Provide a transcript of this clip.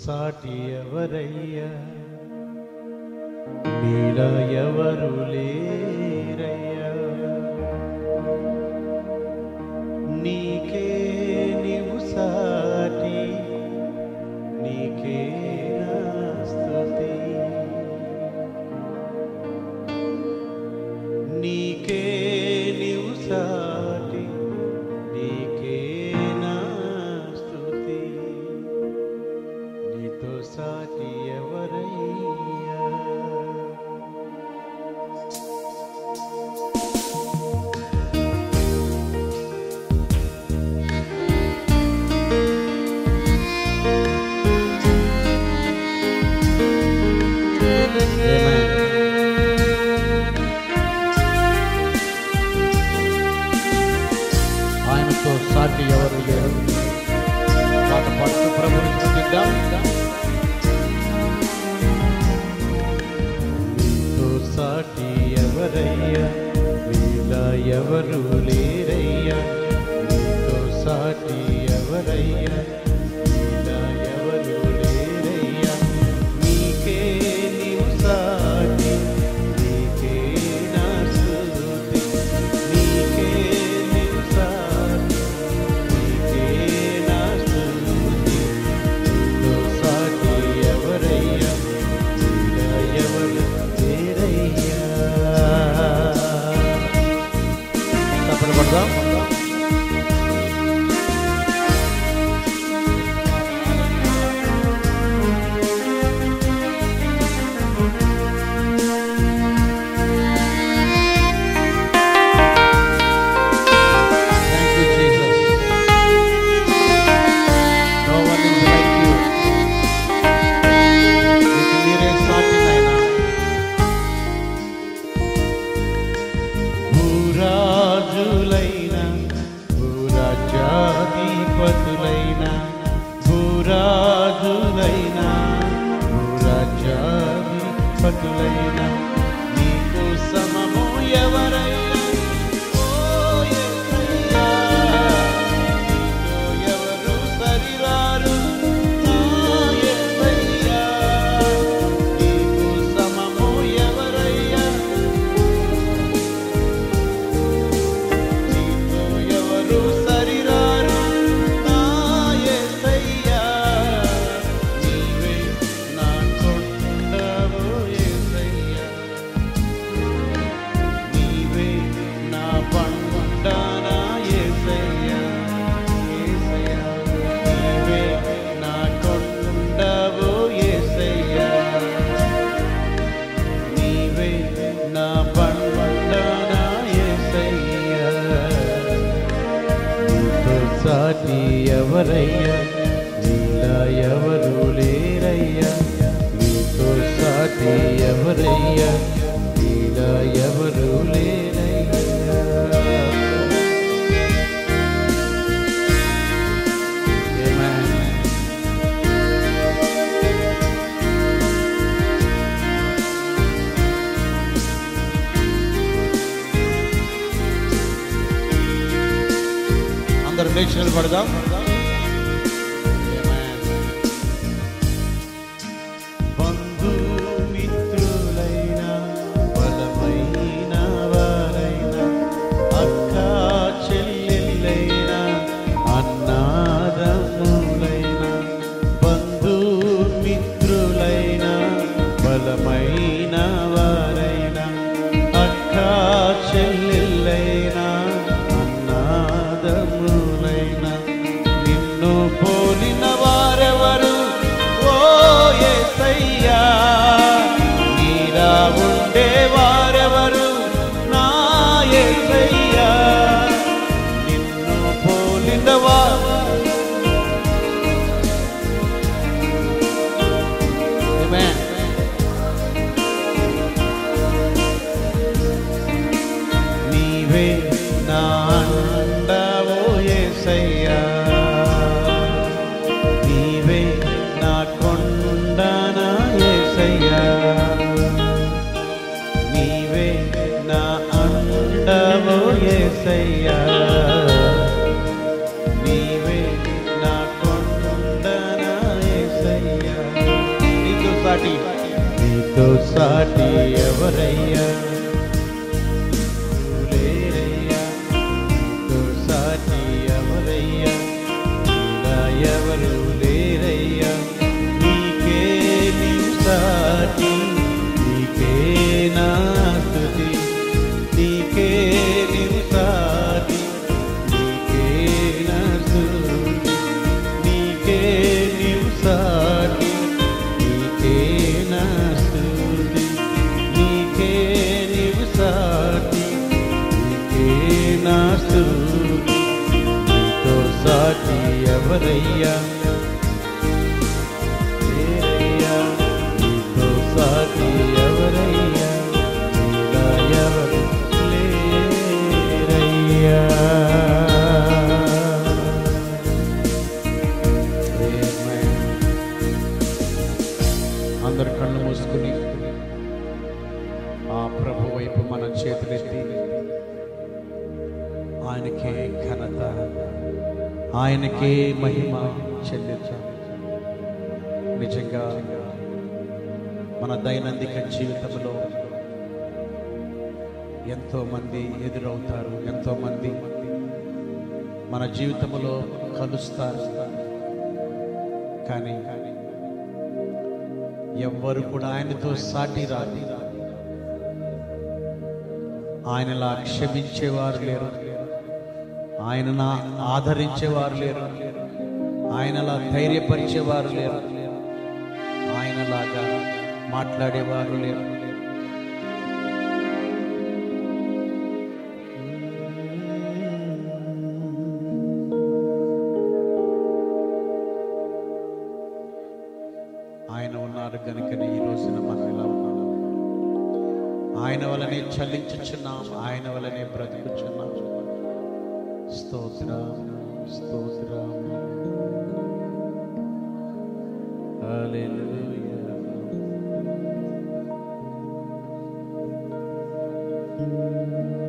సాటి ఎవరయ్యా నీలా ఎవరు లేరయ్యా నీకే నీవు సాటి నీకే నా స్తుతి నీకే నీవు సాటి నీకే నా స్తుతి నీతో సాటి ఎవరయ్యా ఆయనతో సాటి ఎవరు లేరు పాట పాడుతూ ప్రభుని స్తుతిద్దాం నీతో సాటి ఎవరయ్యా నీలా ఎవరు లేరయ్యా నీతో సాటి ఎవరయ్యా నీలా ఎవరు లేరయ్యా నీకే నీవు సాటి నీకే నా స్తుతి నీకే నీవు సాటి నీకే నా స్తుతి నీతో సాటి ఎవరయ్యా నీలా ఎవరు లేరయ్యా తప్పని పడదాం Thank you, Jesus. No one is like you. నీకు మీరే సాటి నాయనా. భూరాజులైన భూరాజాధిపతులైన భూరాజులైన భూరాజాధిపతులైన నీకు సమము ఎవరైనా ఓ యేసయ్యా. నీతో ఎవరు సరిరారు నా యేసయ్యా. నీకు సమము ఎవరయ్యా నీతో ఎవరు సరిరారు నా యేసయ్యా నీవే నా కొండవు యేసయ్యా నీవే నా పండ నా యేసయ్యా యేసయ్యా నీవే నా కొండవు యేసయ్యా నీవే నా పండ నా యేసయ్యా నీతో సాటి ఎవరయ్యా నీలా ఎవరు లేరయ్యా నీతో సాటి ఎవరయ్యా నీలా ఎవరు లేరయ్యా Amen. అందరు లేచి నిలబడదాం బంధుమిత్రులైన బలమైన వారైన అక్క చెల్లెలైన అన్నాదములైన బంధుమిత్రులైన బలమైన వారైన అక్క చెల్లెలైన అన్నాదములైన నిన్ను పోలిన వారెవరు ఓ యేసయ్యా నీలా ఉండే వారెవరు నా యేసయ్యా నిన్ను పోలిన వారు Amen. నీవే నా అండవో యేసయ్యా నీవే నా కొండన యేసయ్యా నీవే నా అండవో యేసయ్యా నీవే నా కొండన యేసయ్యా సాటి నీతో సాటి ఎవరయ్యా లేరయ్యా నీతో సాటి ఎవరయ్యా ఇలా ఎవరు లేరయ్యా నీకే నీవు సాటి నీకే నా స్తుతి నీకే నీవు సాటి నీకే నా స్తుతి నీకే నీవు సాటి నీకే నా స్తుతి నీకే నీవు సాటి నీకే నా స్తుతి నీతో సాటి ఎవరయ్యా లేరయ్యా నీతో సాటి ఎవరయ్యా నీలా ఎవరు లేరయ్యా Amen. అందరు కళ్ళు మూసుకుని ఆ ప్రభు వైపు మన చేతులెత్తి ఆయనకే ఘనత ఆయనకే మహిమ చెల్లించాలి నిజంగా మన దైనందిక జీవితంలో ఎంతో మంది ఎదురవుతారు ఎంతో మంది మన జీవితంలో కలుస్తారు కానీ ఎవ్వరు కూడా ఆయనతో సాటి రాదు ఆయనలా క్షమించేవారు లేరు ఆయనను ఆదరించేవారు లేరు ఆయనలా ధైర్యపరిచేవారు లేరు ఆయనలాగా మాట్లాడేవారు లేరు ఆయన ఉన్నారు కనుకనే ఈ రోజున మనం ఇలా ఉన్నాం ఆయన వలనే చలించుచున్నాం ఆయన వలనే బ్రతుకుచున్నాం స్తోత్రం స్తోత్రం హల్లెలూయా ఆ